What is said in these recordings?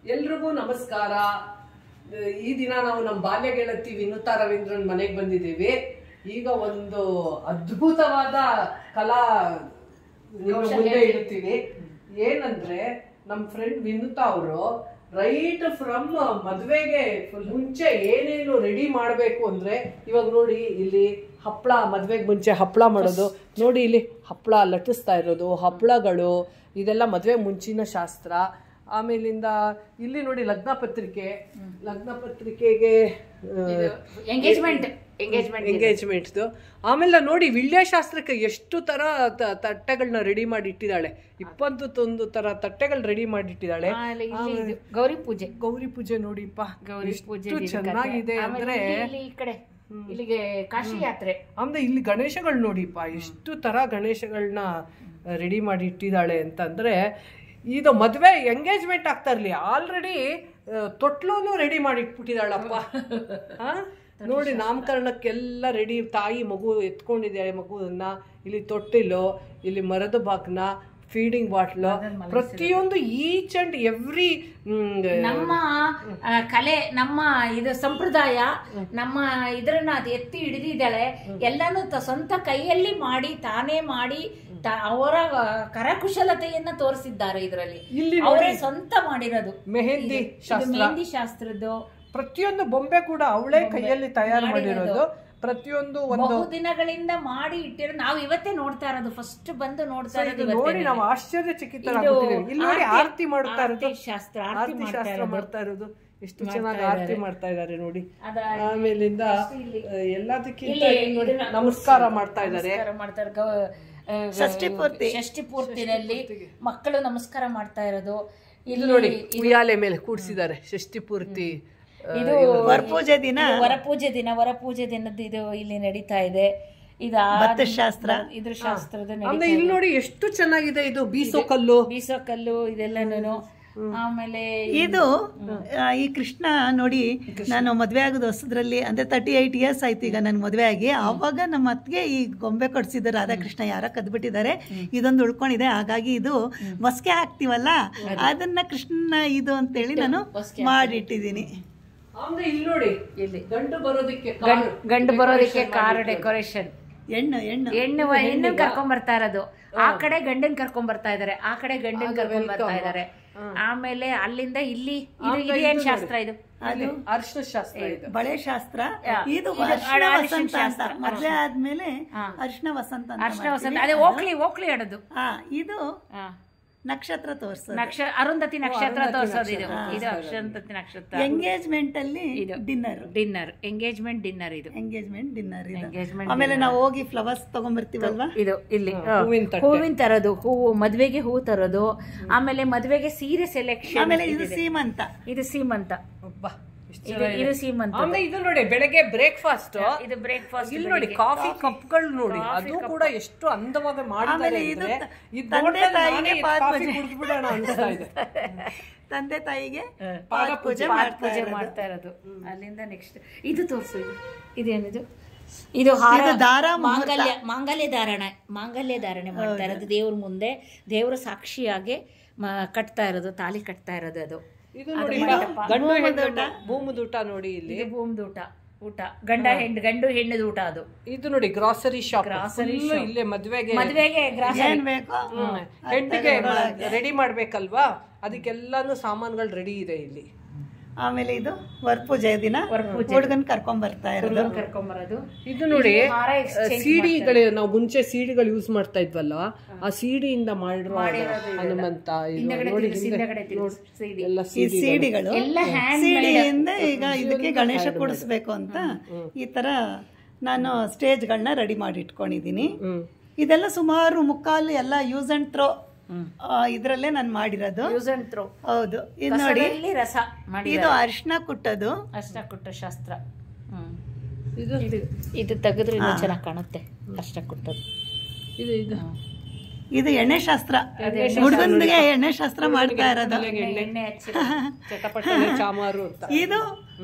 ಎಲ್ರಿಗೂ ನಮಸ್ಕಾರ ಈ ದಿನ ನಾವು ನಮ್ಮ ಬಾಲ್ಯ ಗೆಳತಿ ವಿನುತಾ ರವೀಂದ್ರನ್ ಮನೆಗೆ ಬಂದಿದ್ದೀವಿ ಈಗ ಒಂದು ಅದ್ಭುತವಾದ ಕಲಾ ನಿಮ್ಮ ಮುಂದೆ ಇಡ್ತೀವಿ ಏನಂದ್ರೆ ನಮ್ಮ ಫ್ರೆಂಡ್ ವಿನುತಾ ಅವರು ರೈಟ್ ಫ್ರಮ್ ಮದ್ವೆಗೆ ಮುಂಚೆ ಏನೇನು ರೆಡಿ ಮಾಡಬೇಕು ಅಂದ್ರೆ ಇವಾಗ ನೋಡಿ ಇಲ್ಲಿ ಹಪ್ಪಳ ಮದ್ವೆಗೆ ಮುಂಚೆ ಹಪ್ಪಳ ಮಾಡೋದು ನೋಡಿ ಇಲ್ಲಿ ಹಪ್ಪಳ ಲಟ್ಟಿಸ್ತಾ ಇರೋದು ಹಪ್ಪಳಗಳು ಇದೆಲ್ಲ ಮದ್ವೆ ಮುಂಚಿನ ಶಾಸ್ತ್ರ ಆಮೇಲಿಂದ ಇಲ್ಲಿ ನೋಡಿ ಲಗ್ನ ಪತ್ರಿಕೆ ಲಗ್ನ ಪತ್ರಿಕೆಗೆ ಎಂಗೇಜ್ಮೆಂಟ್ ಎಂಗೇಜ್ಮೆಂಟ್ ಎಂಗೇಜ್ಮೆಂಟ್ದು ಆಮೇಲೆ ನೋಡಿ ವಿಳ್ಯಶಾಸ್ತ್ರಕ್ಕೆ ಎಷ್ಟು ತರ ತ- ತಟ್ಟೆಗಳನ್ನ ರೆಡಿ ಮಾಡಿ ಇಟ್ಟಿದ್ದಾಳೆ ಇಪ್ಪತ್ತೊಂದು ತರ ತಟ್ಟೆಗಳು ರೆಡಿ ಮಾಡಿ ಇಟ್ಟಿದ್ದಾಳೆ ಗೌರಿ ಪೂಜೆ ಗೌರಿ ಪೂಜೆ ನೋಡಿಪ್ಪ ಗೌರಿ ಪೂಜೆ ಎಷ್ಟು ಚೆನ್ನಾಗಿದೆ ಅಂದ್ರೆ ಇಲ್ಲಿ ಈ ಕಡೆ ಇಲ್ಲಿಗೆ ಕಾಶಿ ಯಾತ್ರೆ ಆಮೇಲೆ ಇಲ್ಲಿ ಗಣೇಶಗಳು ನೋಡಿಪ್ಪ ಎಷ್ಟು ತರ ಗಣೇಶಗಳನ್ನ ರೆಡಿ ಮಾಡಿ ಇಟ್ಟಿದ್ದಾಳೆ ಅಂತಂದ್ರೆ ಇದು ಮದುವೆ ಎಂಗೇಜ್ಮೆಂಟ್ ಆಗ್ತಾ ಇರ್ಲಿ ಆಲ್ರೆಡಿ ತೊಟ್ಲೂ ರೆಡಿ ಮಾಡಿ ಇಟ್ಬಿಟ್ಟಿದ್ದಾಳಪ್ಪ ಹಾ? ನೋಡಿ ನಾಮಕರಣಕ್ಕೆಲ್ಲ ರೆಡಿ ತಾಯಿ ಮಗು ಎತ್ಕೊಂಡಿದ್ದಾಳೆ ಮಗುವನ್ನ ಇಲ್ಲಿ ತೊಟ್ಟಿಲು ಇಲ್ಲಿ ಮರದ ಬಾಕ್ನ ಫೀಡಿಂಗ್ ಬಾಟ್ಲು ಪ್ರತಿಯೊಂದು ಈಚ್ ಅಂಡ್ ಎವ್ರಿ ನಮ್ಮ ಆ, ಕಲೆ ನಮ್ಮ ಇದು ಸಂಪ್ರದಾಯ ನಮ್ಮ ಇದ್ರನ್ನ ಅದು ಎತ್ತಿ ಹಿಡಿದಿದ್ದಾಳೆ ಎಲ್ಲಾನು ತ- ಸ್ವಂತ ಕೈಯಲ್ಲಿ ಮಾಡಿ ತಾನೇ ಮಾಡಿ ತ- ಅವರ ಆ, ಕರಕುಶಲತೆಯನ್ನ ತೋರಿಸಿದ್ದಾರೆ ಇದರಲ್ಲಿ ಇಲ್ಲಿ ಅವರೇ ಸ್ವಂತ ಮಾಡಿರೋದು ಮೆಹಂದಿ ಇದು ಶಾಸ್ತ್ರ ಮೆಹಂದಿ ಶಾಸ್ತ್ರದ್ದು ಪ್ರತಿಯೊಂದು ಬೊಂಬೆ ಕೂಡ ಅವಳೇ ಕೈಯಲ್ಲಿ ತಯಾರು ಮಾಡಿರೋದು ಪ್ರತಿಯೊಂದು ಒಂದು ಬಹು ದಿನಗಳಿಂದ ಮಾಡಿ ಇಟ್ಟಿರೋ ನಾವು ಇವತ್ತೇ ನೋಡ್ತಾ ಇರೋದು ಫಸ್ಟ್ ಬಂದು ನೋಡ್ತಾ ಇರೋದು ಇದು ನೋಡಿ ನಾವು ಆಶ್ಚರ್ಯಚಕಿತರಾಗ್ಬಿಟ್ಟಿದ್ದೀವಿ ಇಲ್ಲಿ ನೋಡಿ ಆರತಿ ಮಾಡ್ತಾ ಇರೋದು ಆರತಿ ಶಾಸ್ತ್ರ ಆರತಿ ಆರತಿ ಶಾಸ್ತ್ರ ಮಾಡ್ತಾ ಇರೋದು ಎಷ್ಟು ಚೆನ್ನಾಗಿ ಆರತಿ ಮಾಡ್ತಾ ಇದ್ದಾರೆ ನೋಡಿ ಅದ ಆಮೇಲಿಂದ ಆ, ಎಲ್ಲದಕ್ಕಿಂತ ಇಲ್ಲಿ ಇಲ್ಲಿ ನೋಡಿ ನಮಸ್ಕಾರ ಮಾಡ್ತಾ ಇದ್ದಾರೆ ನಮಸ್ಕಾರ ಮಾಡ್ತಾರೆ ಗೌ- ಆ, ಷಷ್ಠಿ ಪೂರ್ತಿ ಷಷ್ಠಿ ಪೂರ್ತಿನಲ್ಲಿ ಮಕ್ಕಳು ನಮಸ್ಕಾರ ಮಾಡ್ತಾ ಇರೋದು ಇದು ಇಲ್ಲಿ ನೋಡಿ ಉಯ್ಯಾಲೆ ಮೇಲೆ ಕೂಡ್ಸಿದ್ದಾರೆ ಷಷ್ಠಿ ಪೂರ್ತಿ ಆ, ಇದು ವರಪೂಜೆ ದಿನ ಇದು ವರಪೂಜೆ ದಿನ ವರಪೂಜೆ ದಿನದ ಇದು ಇಲ್ಲಿ ನಡೀತಾ ಇದೆ ಇದು ಶಾಸ್ತ್ರ. ಇದ್ರ ಶಾಸ್ತ್ರದ ಆಮೇಲೆ ಇಲ್ಲಿ ನೋಡಿ ಎಷ್ಟು ಚೆನ್ನಾಗಿದೆ ಇದು ಬೀಸೋ ಕಲ್ಲು ಬೀಸೋ ಕಲ್ಲು ಇದೆಲ್ಲನೂ ಆಮೇಲೆ ಇದು ಆ, ಈ ಕೃಷ್ಣ ನೋಡಿ ನಾನು ಮದುವೆ ಆಗೋದು ಹೊಸದ್ರಲ್ಲಿ ಅಂದ್ರೆ ತರ್ಟಿ ಏಯ್ಟ್ ಇಯರ್ಸ್ ಆಯ್ತು ಈಗ ನನ್ ಮದುವೆ ಆಗಿ ಆವಾಗ ನಮ್ಮ ಅತ್ತಿಗೆ ಈ ಗೊಂಬೆ ಕೊಡ್ಸಿದ್ದು ರಾಧಾಕೃಷ್ಣ ಯಾರ ಕದ್ಬಿಟ್ಟಿದ್ದಾರೆ ಇದೊಂದು ಉಳ್ಕೊಂಡಿದೆ ಹಾಗಾಗಿ ಇದು ಮಸ್ಕೆ ಹಾಕ್ತಿವಲ್ಲ ಅದನ್ನ ಕೃಷ್ಣ ಇದು ಅಂತೇಳಿ ನಾನು ಮಾಡಿಟ್ಟಿದ್ದೀನಿ ಆಮೇಲೆ ಇಲ್ಲಿ ನೋಡಿ ಇಲ್ಲಿ ಗಂಡು ಬರೋದಕ್ಕೆ ಗಂಡ್- ಗಂಡು ಬರೋದಕ್ಕೆ ಕಾರ್ ಡೆಕೋರೇಷನ್ ಹೆಣ್ಣು ಹೆಣ್ಣು ಹೆಣ್ಣು ಹೆಣ್ಣು ಕರ್ಕೊಂಡ್ ಬರ್ತಾ ಇರೋದು ಆ ಕಡೆ ಗಂಡನ್ ಕರ್ಕೊಂಡ್ ಬರ್ತಾ ಇದಾರೆ ಆ ಕಡೆ ಗಂಡನ್ ಕರ್ಕೊಂಡ್ ಬರ್ತಾ ಇದಾರೆ ಆಮೇಲೆ ಅಲ್ಲಿಂದ ಇಲ್ಲಿ ಇದು ಇದು ಏನ್ ಶಾಸ್ತ್ರ ಇದು ಅರ್ಶನ ಶಾಸ್ತ್ರ ಇದು ಬಳೆ ಶಾಸ್ತ್ರ ಇದು ಇದು ಅರ್ಶಿನ ಅರಿಶಿನ ವಸಂತ ಅಂತ ಶಾಸ್ತ್ರ. ಮದುವೆ ಆದ್ಮೇಲೆ ಅರ್ಶಿನ ವಸಂತ ಅಂತ ಅರ್ಶನ ವಸಂತ ಮಾಡ್ತೀವಿ. ಅದೇ ಓಕ್ಲಿ ಓಕ್ಲಿ ಆಡೋದು ಆ, ಇದು ಹಾ. ನಕ್ಷತ್ರ ತೋರ್ಸೋದು ನಕ್ಷ ಅರುಂಧತಿ ನಕ್ಷತ್ರ ತೋರ್ಸೋದು ಇದು ಇದು ಅರುಂಧತಿ ನಕ್ಷತ್ರ ಎಂಗೇಜ್ಮೆಂಟ್ ಅಲ್ಲಿ ಡಿನ್ನರ್ ಡಿನ್ನರ್ ಎಂಗೇಜ್ಮೆಂಟ್ ಡಿನ್ನರ್ ಇದು ಎಂಗೇಜ್ಮೆಂಟ್ ಡಿನ್ನರ್ ಇದು ಎಂಗೇಜ್ಮೆಂಟ್ ಆಮೇಲೆ ನಾವು ಹೋಗಿ ಫ್ಲವರ್ಸ್ ತಗೊಂಡ್ಬರ್ತೀವಲ್ವಾ ಇದು ಇಲ್ಲಿ ಹೂವಿನ ತಟ್ಟೆ. ಹೂವಿನ ತರೋದು ಹೂವು ಮದ್ವೆಗೆ ಹೂ ತರೋದು ಆಮೇಲೆ ಮದ್ವೆಗೆ ಸೀರೆ ಸೆಲೆಕ್ಷನ್ ಆಮೇಲೆ ಇದು ಸೀಮಂತ ಇದು ಸೀಮಂತ ಅಬ್ಬಾ, ಎಷ್ಟು ಇದು ಇದು ಸೀಮಂತ ಆಮೇಲೆ ಇದು ನೋಡಿ ಬೆಳಗ್ಗೆ ಬ್ರೇಕ್ಫಾಸ್ಟ್ ಇದು ಬ್ರೇಕ್ಫಾಸ್ಟ್ ಇಲ್ಲಿ ನೋಡಿ ಕಾಫಿ ಕಪ್ಗಳು ನೋಡಿ ಅದು ಕೂಡ ಎಷ್ಟು ಅಂದವಾಗಿ ಮಾಡಿದ್ದಾರೆ ಆಮೇಲೆ ಇದು ಅಂದ್ರೆ, ತ- ಇದು ತಂದೆ ನೋಡ್ದಾಗ ತಾಯಿಗೆ ನಾನೇ ಇದು ಪಾದ ಕಾಫಿ ಪೂಜೆ. ಕುಡ್ದ್ಬಿಡೋಣ ಅನ್ಸ್ತಾ ಇದೆ ತಂದೆ ತಾಯಿಗೆ ಪಾದ ಪಾದ ಪೂಜೆ ಪಾದ ಮಾಡ್ತಾ ಪೂಜೆ ಇರೋದು. ಮಾಡ್ತಾ ಇರೋದು ಅಲ್ಲಿಂದ ನೆಕ್ಸ್ಟ್ ಇದು ತೋರಿಸು ಇದು ಇದೇನಿದು ಇದು ಹಾರ ಇದು ದಾರ ಮಾಂಗಲ್ಯ ಮಾಂಗಲ್ಯ ಧಾರಣೆ ಮಾಂಗಲ್ಯ ಧಾರಣೆ ಮಾಡ್ತಾ ಇರೋದು ದೇವ್ರ ಮುಂದೆ ದೇವರ ಸಾಕ್ಷಿಯಾಗಿ ಮ- ಕಟ್ತಾ ಇರೋದು ತಾಲಿ ಕಟ್ತಾ ಇರೋದು ಅದು ಇದು ನೋಡಿ ಗಂಡು ಹೆಣ್ಣು ಭೂಮುದೂಟ ನೋಡಿ ಇಲ್ಲಿ ಇದು ಭೂಮ್ದು ಊಟ ಊಟ ಗಂಡ ಹೆಣ್ಣು ಗಂಡು ಹೆಣ್ಣದ ಊಟ ಅದು ಇದು ನೋಡಿ ಗ್ರಾಸರಿ ಶಾಪ್ Grocery ಇಲ್ಲೇ ಮದ್ವೆಗೆ ಮದ್ವೆಗೆ ಗ್ರಾಸ ಏನ್ ಬೇಕೋ ಹೆಣ್ಣಿಗೆ ರೆಡಿ ಮಾಡ್ಬೇಕಲ್ವಾ ಅದಕ್ಕೆಲ್ಲಾನು ಸಾಮಾನುಗಳು ರೆಡಿ ಇದೆ ಇಲ್ಲಿ ಆಮೇಲೆ ಇದು ವರಪೂಜೆ ದಿನ ಹುಡುಗನ್ ಕರ್ಕೊಂಡ್ ಬರ್ತಾ ಇರೋದು ಕರ್ಕೊಂಬರೋದು ಇದು ನೋಡಿ ಹಾರ exchange ಸಿಡಿಗಳು ನಾವು ಮುಂಚೆ ಸಿಡಿಗಳು ಯೂಸ್ ಮಾಡ್ತಾ ಇದ್ವಲ್ಲ ಆ ಸಿಡಿಯಿಂದ ಮಾಡಿರೋ ಹನುಮಂತ ಇದು ನೋಡಿ ಹಿಂದೆ ಹಿಂದಗಡೆ ತಿರ್ಗ್ಸು, CD. ಎಲ್ಲ ಈ ಸೀಡಿಗಳು ಎಲ್ಲ ಹ್ಯಾಂಡ್ ಸೀಡಿಯಿಂದ ಈಗ ಇದಕ್ಕೆ ಗಣೇಶ ಕೂಡಿಸ್ಬೇಕು ಅಂತ ಈ ತರ ನಾನು ಸ್ಟೇಜ್ಗಳನ್ನ ರೆಡಿ ಮಾಡಿ ಇಟ್ಕೊಂಡಿದ್ದೀನಿ ಇದೆಲ್ಲ ಸುಮಾರು ಮುಕ್ಕಾಲು ಎಲ್ಲ ಯೂಸ್ ಅಂಡ್ ಥ್ರೋ ಇದ್ರಲ್ಲೇ ನಾನು ಮಾಡಿರೋದು ಯೂಸ್ ಅಂಡ್ ಥ್ರೋ ಹೌದು ಇದು ನೋಡಿ ಕಸದಲ್ಲಿ ರಸ ಮಾಡಿ ಇದು ಅರಿಶಿನ ಕುಟ್ಟೋದು ಅಷ್ಟಕುಟ್ಟ ಶಾಸ್ತ್ರ ಹ್ಮ್ ಇದು ಇದು ಇದು ತೆಗೆದ್ರೆ ಇನ್ನೂ ಚೆನ್ನಾಗಿ ಕಾಣುತ್ತೆ ಅಷ್ಟ ಕುಟ್ಟದು ಇದು ಇದು ಇದು ಎಣ್ಣೆ ಶಾಸ್ತ್ರ ಹುಡುಗಂದಿಗೆ ಎಣ್ಣೆ ಶಾಸ್ತ್ರ ಮಾಡ್ತಾ ಇರೋದು ಎಣ್ಣೆ ಹಚ್ಚಿ ಚಟಪಟನೆ ಚಾಮಾರು ಅಂತ ಇದು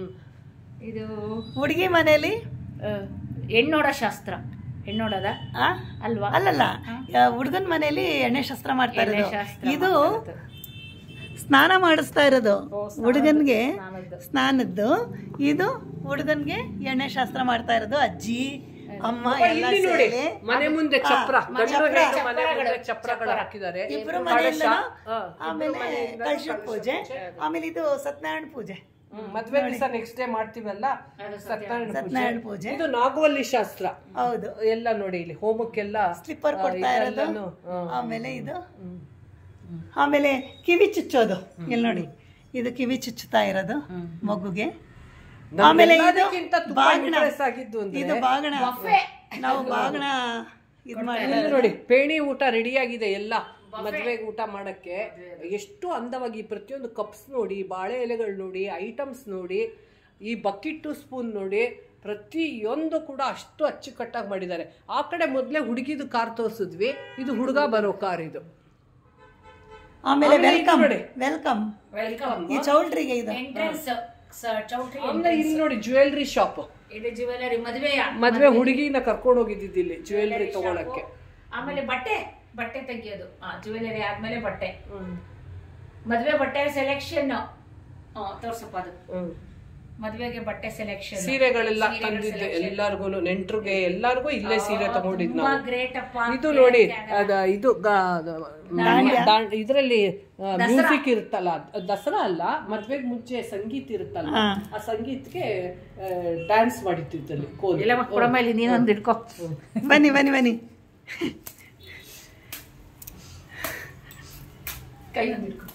ಇದು ಹುಡುಗಿ ಮನೇಲಿ ಆ, ಹೆಣ್ಣೋಡ ಶಾಸ್ತ್ರ ಹೆಣ್ಣೋಡದ ಆ? ಅಲ್ವಾ ಅಲ್ಲಲ್ಲ ಹುಡುಗನ ಮನೇಲಿ ಎಣ್ಣೆ ಶಾಸ್ತ್ರ ಮಾಡ್ತಾ ಎಣ್ಣೆ ಇರೋದು ಶಾಸ್ತ್ರ ಇದು ಸ್ನಾನ ಮಾಡಿಸ್ತಾ ಇರೋದು ಓ, ಸ್ನಾನದ್ದು, ಹುಡುಗನ್ಗೆ ಸ್ನಾನದ್ದು. ಸ್ನಾನದ್ದು ಇದು ಹುಡುಗನ್ಗೆ ಎಣ್ಣೆ ಶಾಸ್ತ್ರ ಮಾಡ್ತಾ ಇರೋದು ಅಜ್ಜಿ ಅಮ್ಮ ಎಲ್ಲ ಇಲ್ಲಿ ನೋಡಿ ಸೇರಿ ಮನೆ ಮುಂದೆ ಹಾ, ಚಪ್ರ ಮನೆ ಗಂಡು ಚಪ್ರ. ಹೆಣ್ಣು ಮನೆ ಮುಂದೆ ಚಪ್ರಗಳು ಹಾಕಿದ್ದಾರೆ ಇಬ್ರು ಕಳಶ, ಮನೆಯಿಂದ ಹಾ, ಆಮೇಲೆ ಕಳಶ ಪೂಜೆ ಆಮೇಲೆ ಇದು ಸತ್ಯನಾರಾಯಣ ಪೂಜೆ ಹ್ಮ್, ಮದ್ವೆ ದಿವಸ ನೆಕ್ಸ್ಟ್ ಡೇ ಮಾಡ್ತೀವಲ್ಲ ಸತ್ಯನಾರಾಯಣ ಸತ್ಯನಾರಾಯಣ ಪೂಜೆ ಪೂಜೆ ಇದು ನಾಗವಲ್ಲಿ ಶಾಸ್ತ್ರ ಹೌದು ಎಲ್ಲ ನೋಡಿ ಇಲ್ಲಿ ಹೋಮಕ್ಕೆಲ್ಲ ಸ್ಲಿಪ್ಪರ್ ಆ, ಕೊಡ್ತಾ ಇರೋದು ಇದೆಲ್ಲನೂ, ಹಾ. ಆಮೇಲೆ ಇದು ಆಮೇಲೆ ಕಿವಿ ಚುಚ್ಚೋದು ಇಲ್ಲಿ ನೋಡಿ ಇದು ಕಿವಿ ಚುಚ್ಚುತ್ತಾ ಇರೋದು ಮಗುಗೆ ನಮ್ಗೆ ಆಮೇಲೆ ಇದು ಎಲ್ಲದಕ್ಕಿಂತ ತುಂಬಾ ಬಾಗಣ interest ಆಗಿದ್ದು ಅಂದ್ರೆ ಇದು ಬಾಗಣ ನಾವು ಬಾಗಣ ಇದು ಮಾಡಿ ಇಲ್ಲಿ ನೋಡಿ ಪೇಣಿ ಊಟ ರೆಡಿ ಆಗಿದೆ ಎಲ್ಲ ಮದ್ವೆಗೆ ಊಟ ಮಾಡಕ್ಕೆ ಎಷ್ಟು ಅಂದವಾಗಿ ಪ್ರತಿಯೊಂದು ಕಪ್ಸ್ ನೋಡಿ ಬಾಳೆ ಎಲೆಗಳು ನೋಡಿ ಐಟಮ್ಸ್ ನೋಡಿ ಈ ಬಕೆಟ್ಟು ಸ್ಪೂನ್ ನೋಡಿ ಪ್ರತಿಯೊಂದು ಕೂಡ ಅಷ್ಟು ಅಚ್ಚುಕಟ್ಟಾಗಿ ಮಾಡಿದ್ದಾರೆ ಆ ಕಡೆ ಮೊದಲೇ ಹುಡುಗಿದು ಕಾರ್ ತೋರಿಸಿದ್ವಿ ಇದು ಹುಡುಗ ಬರೋ ಕಾರ್ ಇದು ಆಮೇಲೆ ಆಮೇಲೆ ಇದು ವೆಲ್ಕಮ್ ನೋಡಿ. ವೆಲ್ಕಮ್ ವೆಲ್ಕಮ್ ಈ ಚೌಲ್ಟ್ರಿಗೆ ಇದು ಎಂಟ್ರೆನ್ಸ್ ಚೌಟ್ರಿ ಆಮೇಲೆ ಇಲ್ಲಿ ನೋಡಿ ಜ್ಯುವೆಲ್ರಿ ಶಾಪ್ ಇದು ಜ್ಯುವೆಲರಿ ಮದುವೆಯ ಮದ್ವೆ ಹುಡುಗಿನ ಕರ್ಕೊಂಡು ಹೋಗಿದ್ದಿದ್ದು ಇಲ್ಲಿ ಜ್ಯುವೆಲ್ರಿ ತಗೊಳಕ್ಕೆ ಆಮೇಲೆ ಬಟ್ಟೆ ಬಟ್ಟೆ ತೆಗಿಯೋದು ಜ್ಯುವೆಲರಿ ಆದ್ಮೇಲೆ ಬಟ್ಟೆ ಮದುವೆ ಬಟ್ಟೆ ಸೆಲೆಕ್ಷನ್ ತೋರ್ಸಪ್ಪ ಅದು ಹ್ಮ್. ಮದುವೆಗೆ ಬಟ್ಟೆ ಸೆಲೆಕ್ಷನ್ ಸೀರೆಗಳೆಲ್ಲ ತಂದಿದ್ದೆ ಎಲ್ಲಾರ್ಗು ನೆಂಟ್ರಿಗೆ ಎಲ್ಲಾರ್ಗು ಇಲ್ಲೇ ಸೀರೆ ತಗೊಂಡಿದ್ ತುಂಬಾ ನಾವು ಗ್ರೇಟ್ ಅಪ್ಪ ಇದು ನೋಡಿ ಅದ ಇದು ಇದರಲ್ಲಿ ಮ್ಯೂಸಿಕ್ ಇರುತ್ತಲ್ಲ ಅದ್ ದಸರಾ ಅಲ್ಲ ಮದ್ವೆಗ್ ಮುಂಚೆ ಸಂಗೀತ ಇರುತ್ತಲ್ಲ ಹಾ. ಆ ಸಂಗೀತಕ್ಕೆ ಡ್ಯಾನ್ಸ್ ಮಾಡಿತ್ತಿದ್ದಲ್ಲಿ ಕೋಲು ಇಲ್ಲ ಕೊಡಮ್ಮ ಇಲ್ಲಿ ನೀನೊಂದು ಇಟ್ಕೋ ಬನ್ನಿ ಬನ್ನಿ ಬನ್ನಿ ಕೈ ಒಂದು ಇಟ್ಕೋ